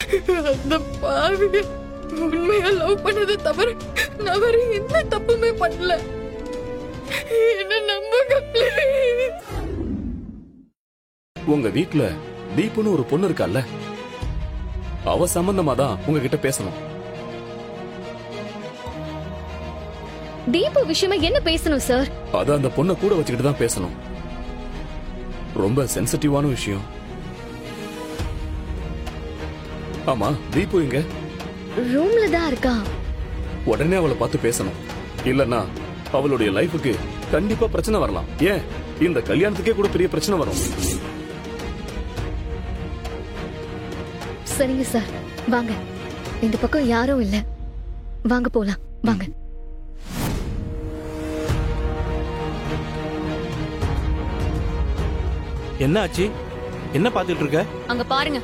அந்த பாவிய உண்மையா லவ் பண்ணதை தவிர நான் வேற எந்த தப்புமே பண்ணல என்ன நம்புங்க please. உங்க வீட்ல தீபுன்னு ஒரு பொண்ணு இருக்கால்ல அவ சம்பந்தமா தான் உங்ககிட்ட பேசணும் தீபு விஷயமா என்ன பேசணும் சார் அத அந்த பொண்ணை கூட வச்சுக்கிட்டு தான் பேசணும் ரொம்ப சென்சிட்டிவான விஷயம் ஆமா தீபு இங்க ரூம்ல தான் இருக்கா உடனே அவளை பார்த்து பேசணும் இல்லன்னா அவளுடைய லைஃபுக்கு கண்டிப்பா பிரச்சனை வரலாம் ஏன் இந்த கல்யாணத்துக்கே கூட பெரிய பிரச்சனை வரும் சரிங்க சார் வாங்க இந்த பக்கம் யாரும் இல்ல வாங்க போலாம் வாங்க என்ன ஆச்சு என்ன பார்த்துட்டு இருக்க அங்க பாருங்க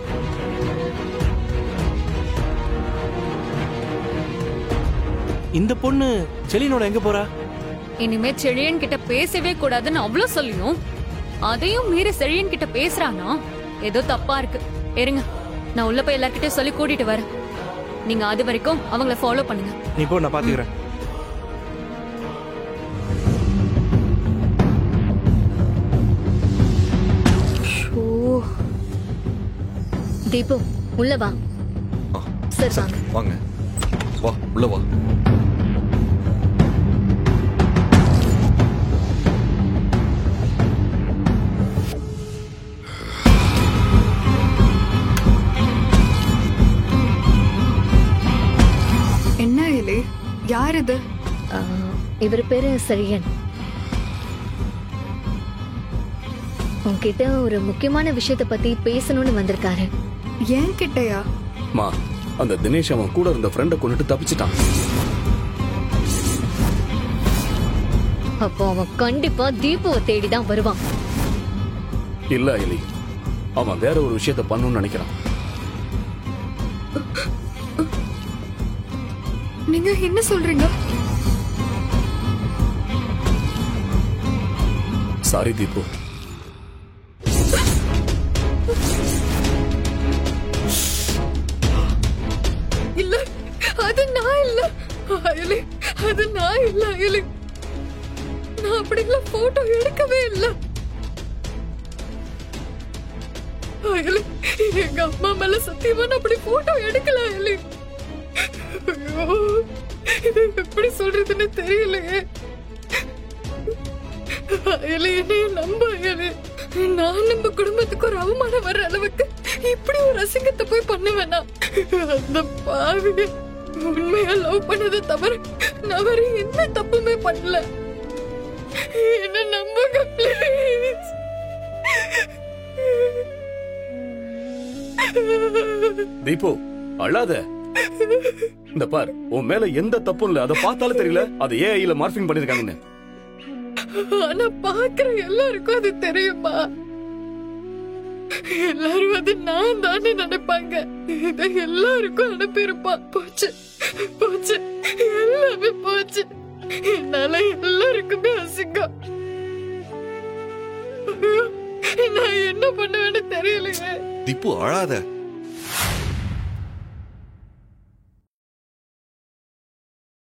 இந்த பொண்ணு செலினோட எங்க போறா இனிமே செழியன் கிட்ட பேசவே கூடாதுன்னு அவ்வளவு சொல்லியும் அதையும் மீறி செழியன் கிட்ட பேசுறானா ஏதோ தப்பா இருக்கு இருங்க நான் உள்ள போய் எல்லார்கிட்டயும் சொல்லி கூட்டிட்டு வரேன் நீங்க அது வரைக்கும் அவங்கள ஃபாலோ பண்ணுங்க நீ போ நான் பாத்துக்கிறேன் ஓ தீபு உள்ள வா ஆ, சார் வாங்க வாங்க வா உள்ள வா என்ன இலே யார் இது ஆ, இவர் பேரு செழியன் உன்கிட்ட ஒரு முக்கியமான விஷயத்த பத்தி பேசணும்னு வந்திருக்காரு ஏன் கிட்டயா மா அந்த தினேஷ் அவன் கூட இருந்த ஃப்ரெண்டை கொண்டுட்டு தப்பிச்சிட்டான் அப்போ அவன் கண்டிப்பா தீபுவை தேடி தான் வருவான் இல்ல எலி அவன் வேற ஒரு விஷயத்த பண்ணணும்னு நினைக்கிறான் நீங்க என்ன சொல்றீங்க சாரி தீபு இல்ல அது நான் இல்ல அயலி அது நான் இல்ல அயலி நான் அப்படிலாம் போட்டோ எடுக்கவே இல்ல அயலி எங்க அம்மா மேல சத்தியமா நான் அப்படி போட்டோ எடுக்கல அயலி ஐயோ இது எப்படி சொல்றதுன்னு தெரியலையே அயலி என்னைய நம்ப அயலி நான் நம்ம குடும்பத்துக்கு ஒரு அவமானம் வர்ற அளவுக்கு இப்படி ஒரு அசிங்கத்தை போய் பண்ணுவேனா அந்த பாவிய உண்மையா லவ் பண்ணதை தவிர நான் வேற எந்த தப்புமே பண்ணல என்ன நம்புங்க ப்ளீஸ் தீபு அழாத இந்த பார் உன் மேல எந்த தப்பும் இல்ல அதை பார்த்தாலும் தெரியல அது ஏஐல மார்பிங் பண்ணிருக்காங்கன்னு ஆனா பாக்குற எல்லாருக்கும் அது தெரியுமா எல்லாரும் அது நான் தானே நினைப்பாங்க இதை எல்லாருக்கும் அனுப்பியிருப்பான் போச்சு போச்சு எல்லாமே போச்சு என்னால எல்லாருக்குமே அசிங்கம் ஐயோ, நான் என்ன பண்ணுவேன்னு தெரியலையே திப்பு அழாத